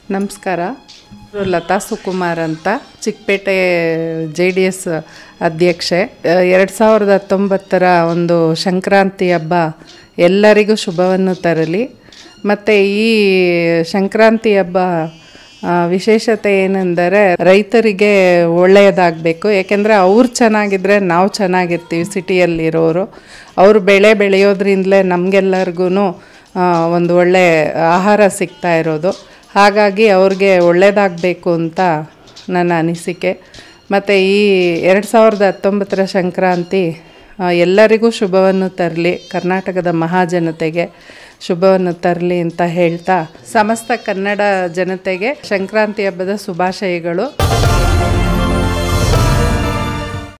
ನಮಸ್ಕಾರ ಲತಾ ಸುಕುಮಾರ್ ಅಂತ Chickpet J D S ಅಧ್ಯಕ್ಷೆ ಎರಡು ಸಾವಿರದ ಹತ್ತೊಂಬತ್ತರ ಒಂದು ಸಂಕ್ರಾಂತಿ ಹಬ್ಬ ಎಲ್ಲರಿಗೂ ಶುಭವನ್ನು ತರಲಿ ಮತ್ತು ಈ ಸಂಕ್ರಾಂತಿ ಹಬ್ಬ ಆ, ವಿಶೇಷತೆ ಏನೆಂದರೆ ರೈತರಿಗೆ ಒಳ್ಳೆಯದಾಗಬೇಕು ಏಕೆಂದರೆ ಅವ್ರು ಚೆನ್ನಾಗಿದ್ದರೆ ನಾವು ಚೆನ್ನಾಗಿರ್ತೀವಿ ಸಿಟಿಯಲ್ಲಿರೋರು ಅವರು ಬೆಳೆ ಬೆಳೆಯೋದ್ರಿಂದಲೇ ನಮಗೆಲ್ಲರಿಗೂ ಒಂದು ಒಳ್ಳೆ ಆಹಾರ ಸಿಗ್ತಾ ಇರೋದು ಹಾಗಾಗಿ ಅವ್ರಿಗೆ ಒಳ್ಳೆಯದಾಗಬೇಕು ಅಂತ ನನ್ನ ಅನಿಸಿಕೆ ಮತ್ತು ಈ ಎರಡು ಸಾವಿರದ ಹತ್ತೊಂಬತ್ತರ ಸಂಕ್ರಾಂತಿ ಆ, ಎಲ್ಲರಿಗೂ ಶುಭವನ್ನು ತರಲಿ ಕರ್ನಾಟಕದ ಮಹಾಜನತೆಗೆ ಶುಭವನ್ನು ತರಲಿ ಅಂತ ಹೇಳ್ತಾ ಸಮಸ್ತ ಕನ್ನಡ ಜನತೆಗೆ ಸಂಕ್ರಾಂತಿ ಹಬ್ಬದ ಶುಭಾಶಯಗಳು